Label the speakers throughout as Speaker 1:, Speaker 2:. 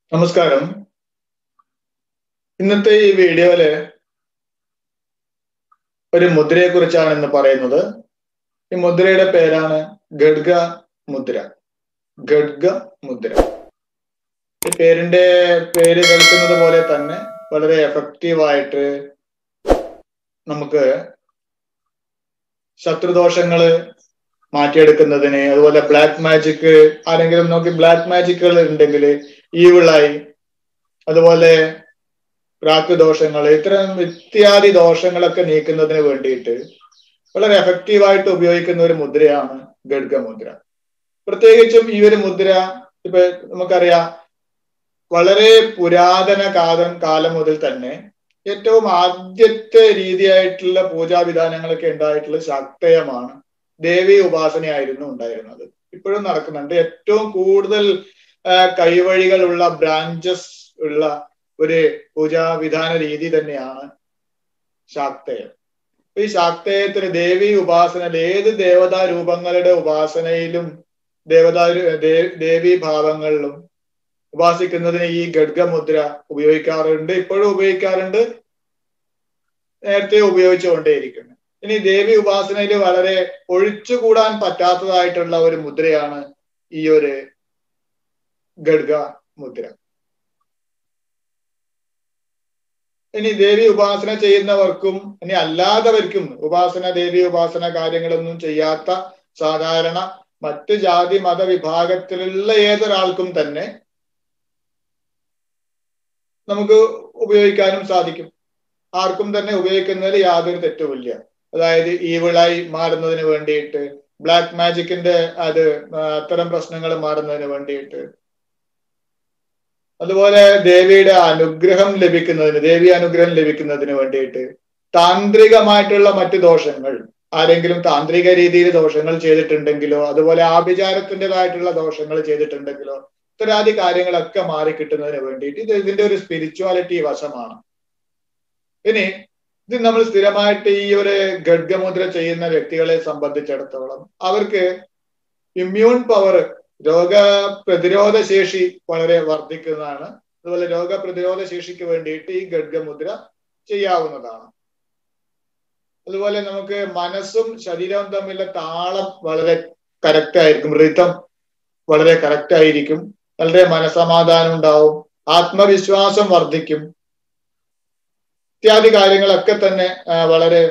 Speaker 1: നമസ്കാരം ഇന്നത്തെ ഈ വീഡിയോയില് ഒരു മുദ്രയെ കുറിച്ചാണ് ഇന്ന് പറയുന്നത് ഈ മുദ്രയുടെ പേരാണ് ഗഡ്ഗ മുദ്ര ഗഡ്ഗ മുദ്ര ഈ പേരിന്റെ പേര് കേൾക്കുന്നത് പോലെ തന്നെ വളരെ എഫക്റ്റീവായിട്ട് നമുക്ക് ശത്രുദോഷങ്ങള് മാറ്റിയെടുക്കുന്നതിന് അതുപോലെ ബ്ലാക്ക് മാജിക് ആരെങ്കിലും നോക്കി ബ്ലാക്ക് മാജിക്കുകൾ ഉണ്ടെങ്കിൽ ഈവിളായി അതുപോലെ പ്രാക്ക് ദോഷങ്ങൾ ഇത്തരം ഇത്യാദി ദോഷങ്ങളൊക്കെ നീക്കുന്നതിന് വേണ്ടിയിട്ട് വളരെ എഫക്റ്റീവായിട്ട് ഉപയോഗിക്കുന്ന ഒരു മുദ്രയാണ് ഗഡ്ഗ മുദ്ര പ്രത്യേകിച്ചും ഈ ഒരു മുദ്ര ഇപ്പൊ നമുക്കറിയാം വളരെ പുരാതന കാലം കാലം മുതൽ തന്നെ ഏറ്റവും ആദ്യത്തെ രീതിയായിട്ടുള്ള പൂജാവിധാനങ്ങളൊക്കെ ഉണ്ടായിട്ടുള്ള ശാക്തയമാണ് ദേവി ഉപാസനയായിരുന്നു ഉണ്ടായിരുന്നത് ഇപ്പോഴും നടക്കുന്നുണ്ട് ഏറ്റവും കൂടുതൽ കൈവഴികളുള്ള ബ്രാഞ്ചസ് ഉള്ള ഒരു പൂജാവിധാന രീതി തന്നെയാണ് ശാക്തയം ഈ ശാക്തയത്തിന് ദേവി ഉപാസന ഏത് ദേവതാ രൂപങ്ങളുടെ ഉപാസനയിലും ദേവതാ ദേവി ഭാവങ്ങളിലും ഉപാസിക്കുന്നതിന് ഈ ഗഡ്ഗമുദ്ര ഉപയോഗിക്കാറുണ്ട് ഇപ്പോഴും ഉപയോഗിക്കാറുണ്ട് നേരത്തെ ഉപയോഗിച്ചുകൊണ്ടേയിരിക്കുന്നു ഇനി ദേവി ഉപാസനയിൽ വളരെ ഒഴിച്ചുകൂടാൻ പറ്റാത്തതായിട്ടുള്ള ഒരു മുദ്രയാണ് ഈ ഒരു ഗഡ്ഗ മുദ്ര ഇനി ദേവി ഉപാസന ചെയ്യുന്നവർക്കും ഇനി അല്ലാത്തവർക്കും ഉപാസന ദേവി ഉപാസന കാര്യങ്ങളൊന്നും ചെയ്യാത്ത സാധാരണ മറ്റ് ജാതി മത വിഭാഗത്തിലുള്ള ഏതൊരാൾക്കും തന്നെ നമുക്ക് ഉപയോഗിക്കാനും സാധിക്കും ആർക്കും തന്നെ ഉപയോഗിക്കുന്നതിൽ യാതൊരു തെറ്റുമില്ല അതായത് ഈവിളായി മാറുന്നതിന് വേണ്ടിയിട്ട് ബ്ലാക്ക് മാജിക്കിന്റെ അത് അത്തരം പ്രശ്നങ്ങൾ മാറുന്നതിന് വേണ്ടിയിട്ട് അതുപോലെ ദേവിയുടെ അനുഗ്രഹം ലഭിക്കുന്നതിന് ദേവി അനുഗ്രഹം ലഭിക്കുന്നതിന് വേണ്ടിയിട്ട് താന്ത്രികമായിട്ടുള്ള മറ്റു ദോഷങ്ങൾ ആരെങ്കിലും താന്ത്രിക രീതിയിൽ ദോഷങ്ങൾ ചെയ്തിട്ടുണ്ടെങ്കിലോ അതുപോലെ ആഭിചാരത്തിൻ്റെതായിട്ടുള്ള ദോഷങ്ങൾ ചെയ്തിട്ടുണ്ടെങ്കിലോ ഇത്തരാദി കാര്യങ്ങളൊക്കെ മാറി കിട്ടുന്നതിന് വേണ്ടിയിട്ട് ഇത് ഇതിന്റെ ഒരു സ്പിരിച്വാലിറ്റി വശമാണ് ഇനി ഇത് നമ്മൾ സ്ഥിരമായിട്ട് ഈ ഒരു ഗഡ്ഗമുദ്ര ചെയ്യുന്ന വ്യക്തികളെ സംബന്ധിച്ചിടത്തോളം അവർക്ക് ഇമ്മ്യൂൺ പവർ രോഗ പ്രതിരോധ ശേഷി വളരെ വർദ്ധിക്കുന്നതാണ് അതുപോലെ രോഗപ്രതിരോധ ശേഷിക്ക് വേണ്ടിയിട്ട് ഈ ഗഡ്ഗമുദ്ര ചെയ്യാവുന്നതാണ് അതുപോലെ നമുക്ക് മനസ്സും ശരീരവും തമ്മിലുള്ള താളം വളരെ കറക്റ്റ് ആയിരിക്കും റിതം വളരെ കറക്റ്റ് ആയിരിക്കും വളരെ മനസമാധാനം ഉണ്ടാവും ആത്മവിശ്വാസം വർദ്ധിക്കും ഇത്യാദി കാര്യങ്ങളൊക്കെ തന്നെ വളരെ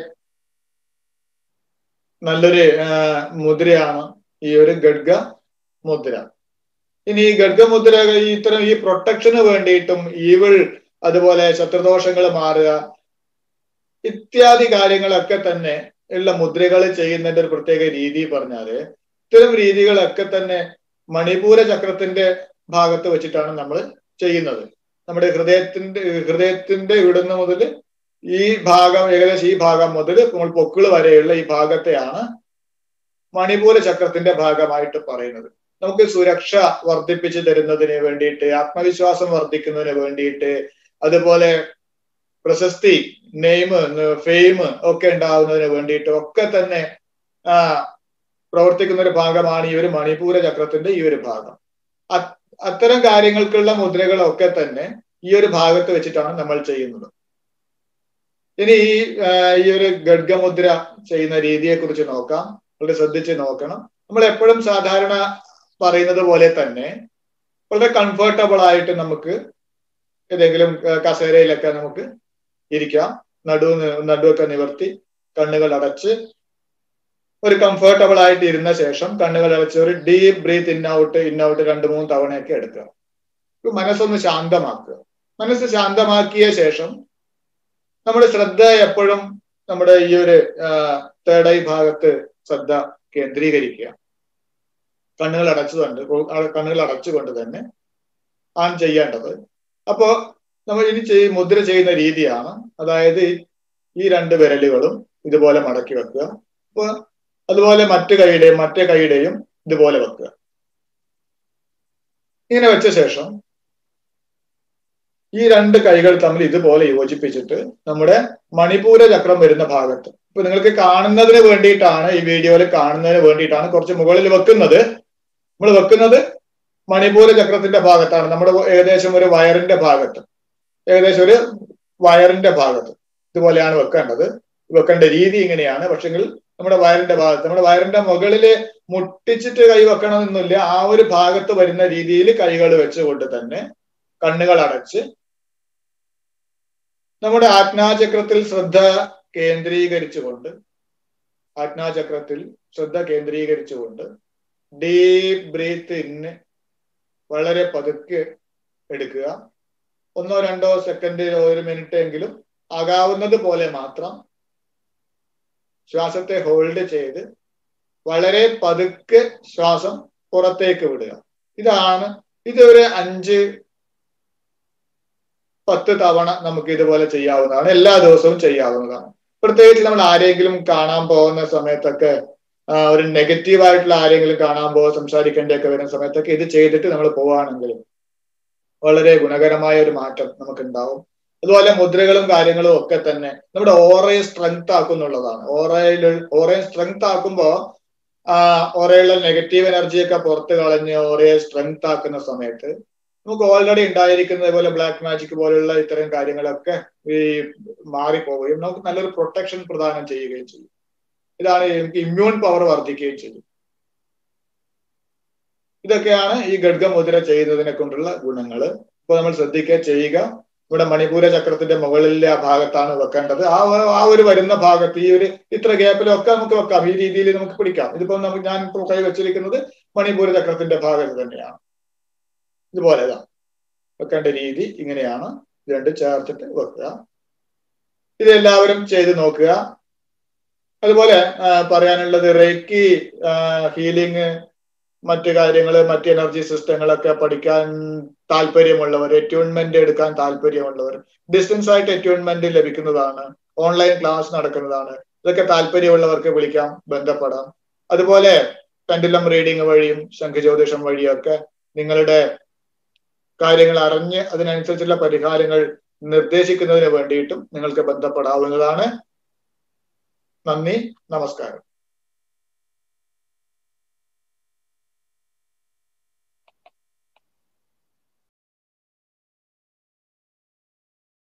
Speaker 1: നല്ലൊരു മുദ്രയാണ് ഈ ഒരു ഗഡ്ഗ മുദ്ര ഇനി ഈ ഗഡ്ഗമുദ്ര ഇത്തരം ഈ പ്രൊട്ടക്ഷന് വേണ്ടിയിട്ടും ഈവിൾ അതുപോലെ ശത്രുദോഷങ്ങൾ മാറുക ഇത്യാദി കാര്യങ്ങളൊക്കെ തന്നെ ഉള്ള മുദ്രകൾ ചെയ്യുന്നതിന്റെ ഒരു പ്രത്യേക രീതി പറഞ്ഞാല് ഇത്തരം രീതികളൊക്കെ തന്നെ മണിപൂര ചക്രത്തിന്റെ ഭാഗത്ത് വെച്ചിട്ടാണ് നമ്മൾ ചെയ്യുന്നത് നമ്മുടെ ഹൃദയത്തിന്റെ ഹൃദയത്തിന്റെ ഇവിടുന്ന് മുതൽ ഈ ഭാഗം ഏകദേശം ഈ ഭാഗം മുതൽ നമ്മൾ പൊക്കിള് വരെയുള്ള ഈ ഭാഗത്തെയാണ് മണിപൂര ചക്രത്തിന്റെ ഭാഗമായിട്ട് പറയുന്നത് നമുക്ക് സുരക്ഷ വർദ്ധിപ്പിച്ചു തരുന്നതിന് വേണ്ടിയിട്ട് ആത്മവിശ്വാസം വർദ്ധിക്കുന്നതിന് വേണ്ടിയിട്ട് അതുപോലെ പ്രശസ്തി നെയിം ഫെയിം ഒക്കെ ഉണ്ടാവുന്നതിന് വേണ്ടിയിട്ട് ഒക്കെ തന്നെ ആ പ്രവർത്തിക്കുന്ന ഒരു ഭാഗമാണ് ഈ ഒരു മണിപൂര ചക്രത്തിന്റെ ഈ ഒരു ഭാഗം അത്തരം കാര്യങ്ങൾക്കുള്ള മുദ്രകളൊക്കെ തന്നെ ഈ ഒരു ഭാഗത്ത് വെച്ചിട്ടാണ് നമ്മൾ ചെയ്യുന്നത് ഇനി ഈ ഈ ഒരു ഗഡ്ഗമുദ്ര ചെയ്യുന്ന രീതിയെ കുറിച്ച് നോക്കാം വളരെ ശ്രദ്ധിച്ച് നോക്കണം നമ്മൾ എപ്പോഴും സാധാരണ പറയുന്നത് പോലെ തന്നെ വളരെ കംഫർട്ടബിൾ ആയിട്ട് നമുക്ക് ഏതെങ്കിലും കസേരയിലൊക്കെ നമുക്ക് ഇരിക്കാം നടു നടുവൊക്കെ നിവർത്തി കണ്ണുകൾ അടച്ച് ഒരു കംഫർട്ടബിൾ ആയിട്ട് ഇരുന്ന ശേഷം കണ്ണുകൾ അടച്ച് ഒരു deep breath in out in out രണ്ട് മൂന്ന് തവണയൊക്കെ എടുക്കുക മനസ്സൊന്ന് ശാന്തമാക്കുക മനസ്സ് ശാന്തമാക്കിയ ശേഷം നമ്മുടെ ശ്രദ്ധ എപ്പോഴും നമ്മുടെ ഈ ഒരു തേർഡ് ഐ ഭാഗത്ത് ശ്രദ്ധ കേന്ദ്രീകരിക്കുക കണ്ണുകൾ അടച്ചുകൊണ്ട് കണ്ണുകൾ അടച്ചുകൊണ്ട് തന്നെ ആണ് ചെയ്യേണ്ടത് അപ്പോ നമ്മൾ ഇനി ചെയ് മുദ്ര ചെയ്യുന്ന രീതിയാണ് അതായത് ഈ രണ്ട് വിരലുകളും ഇതുപോലെ മടക്കി വെക്കുക അപ്പൊ അതുപോലെ മറ്റു കൈയുടെയും മറ്റേ കൈയുടെയും ഇതുപോലെ വെക്കുക ഇങ്ങനെ വെച്ച ശേഷം ഈ രണ്ട് കൈകൾ തമ്മിൽ ഇതുപോലെ യോജിപ്പിച്ചിട്ട് നമ്മുടെ മണിപൂര ചക്രം വരുന്ന ഭാഗത്ത് ഇപ്പൊ നിങ്ങൾക്ക് കാണുന്നതിന് വേണ്ടിയിട്ടാണ് ഈ വീഡിയോയിൽ കാണുന്നതിന് വേണ്ടിയിട്ടാണ് കുറച്ച് മുകളിൽ വെക്കുന്നത് നമ്മൾ വെക്കുന്നത് മണിപൂര ചക്രത്തിന്റെ ഭാഗത്താണ് നമ്മുടെ ഏകദേശം ഒരു വയറിന്റെ ഭാഗത്ത് ഏകദേശം ഒരു വയറിന്റെ ഭാഗത്ത് ഇതുപോലെയാണ് വെക്കേണ്ടത് വെക്കേണ്ട രീതി ഇങ്ങനെയാണ് പക്ഷെങ്കിൽ നമ്മുടെ വയറിന്റെ ഭാഗത്ത് നമ്മുടെ വയറിന്റെ മുകളില് മുട്ടിച്ചിട്ട് കൈ വെക്കണമെന്നില്ല ആ ഒരു ഭാഗത്ത് വരുന്ന രീതിയിൽ കൈകൾ വെച്ചുകൊണ്ട് തന്നെ കണ്ണുകൾ അടച്ച് നമ്മുടെ ആജ്ഞാചക്രത്തിൽ ശ്രദ്ധ കേന്ദ്രീകരിച്ചുകൊണ്ട് ആജ്ഞാചക്രത്തിൽ ശ്രദ്ധ കേന്ദ്രീകരിച്ചുകൊണ്ട് ഡീപ് ബ്രീത്ത് ഇന്ന് വളരെ പതുക്കെ എടുക്കുക ഒന്നോ രണ്ടോ സെക്കൻഡ് ഒരു മിനിറ്റ് എങ്കിലും ആകാവുന്നത് പോലെ മാത്രം ശ്വാസത്തെ ഹോൾഡ് ചെയ്ത് വളരെ പതുക്കെ ശ്വാസം പുറത്തേക്ക് വിടുക ഇതാണ് ഇതൊരു അഞ്ച് പത്ത് തവണ നമുക്ക് ഇതുപോലെ ചെയ്യാവുന്നതാണ് എല്ലാ ദിവസവും ചെയ്യാവുന്നതാണ് പ്രത്യേകിച്ച് നമ്മൾ ആരെങ്കിലും കാണാൻ പോകുന്ന സമയത്തൊക്കെ ഒരു നെഗറ്റീവ് ആയിട്ടുള്ള ആരെങ്കിലും കാണാൻ പോകുക സംസാരിക്കേണ്ടിയൊക്കെ വരുന്ന സമയത്തൊക്കെ ഇത് ചെയ്തിട്ട് നമ്മൾ പോവുകയാണെങ്കിൽ വളരെ ഗുണകരമായ ഒരു മാറ്റം നമുക്ക് ഉണ്ടാവും അതുപോലെ മുദ്രകളും കാര്യങ്ങളും ഒക്കെ തന്നെ നമ്മുടെ ഓറയെ സ്ട്രെങ്ത് ആക്കുന്നുള്ളതാണ് ഓറയിൽ ഓറയെ സ്ട്രെങ്ത് ആക്കുമ്പോൾ ആ ഓറയുള്ള നെഗറ്റീവ് എനർജിയൊക്കെ പുറത്ത് കളഞ്ഞ് ഓറയെ സ്ട്രെങ്ത് ആക്കുന്ന സമയത്ത് നമുക്ക് ഓൾറെഡി ഉണ്ടായിരിക്കുന്നത് പോലെ ബ്ലാക്ക് മാജിക് പോലുള്ള ഇത്തരം കാര്യങ്ങളൊക്കെ ഈ മാറിപ്പോവുകയും നമുക്ക് നല്ലൊരു പ്രൊട്ടക്ഷൻ പ്രദാനം ചെയ്യുകയും ചെയ്യും ഇതാണ് എനിക്ക് ഇമ്മ്യൂൺ പവർ വർദ്ധിക്കുകയും ചെയ്യും ഇതൊക്കെയാണ് ഈ ഖഡ്ഗമുദ്ര ചെയ്യുന്നതിനെ കൊണ്ടുള്ള ഗുണങ്ങൾ ഇപ്പൊ നമ്മൾ ശ്രദ്ധിക്കുക ചെയ്യുക ഇവിടെ മണിപൂര ചക്രത്തിന്റെ മുകളിലെ ആ ഭാഗത്താണ് വെക്കേണ്ടത് ആ ആ ഒരു വരുന്ന ഭാഗത്ത് ഈ ഒരു ഇത്ര ഗ്യാപ്പിലൊക്കെ നമുക്ക് വെക്കാം ഈ രീതിയിൽ നമുക്ക് പിടിക്കാം ഇതിപ്പോ നമുക്ക് ഞാൻ ഇപ്പോൾ കൈ വെച്ചിരിക്കുന്നത് മണിപൂര ചക്രത്തിന്റെ ഭാഗത്ത് തന്നെയാണ് ഇതുപോലെ വെക്കേണ്ട രീതി ഇങ്ങനെയാണ് രണ്ട് ചേർത്തിട്ട് വെക്കുക ഇത് എല്ലാവരും ചെയ്ത് നോക്കുക അതുപോലെ പറയാനുള്ളത് റേക്കി ഹീലിംഗ് മറ്റു കാര്യങ്ങൾ മറ്റ് എനർജി സിസ്റ്റങ്ങളൊക്കെ പഠിക്കാൻ താല്പര്യമുള്ളവർ എറ്റ്യൂൺമെന്റ് എടുക്കാൻ താല്പര്യമുള്ളവർ ഡിസ്റ്റൻസ് ആയിട്ട് എറ്റ്യൂൺമെന്റ് ലഭിക്കുന്നതാണ് ഓൺലൈൻ ക്ലാസ് നടക്കുന്നതാണ് ഇതൊക്കെ താല്പര്യമുള്ളവർക്ക് വിളിക്കാം ബന്ധപ്പെടാം അതുപോലെ പെൻഡുലം റീഡിംഗ് വഴിയും ശംഖുജ്യോതിഷം വഴിയൊക്കെ നിങ്ങളുടെ കാര്യങ്ങൾ അറിഞ്ഞ് അതിനനുസരിച്ചുള്ള പരിഹാരങ്ങൾ നിർദ്ദേശിക്കുന്നതിന് വേണ്ടിയിട്ടും നിങ്ങൾക്ക് ബന്ധപ്പെടാവുന്നതാണ് നന്ദി നമസ്കാരം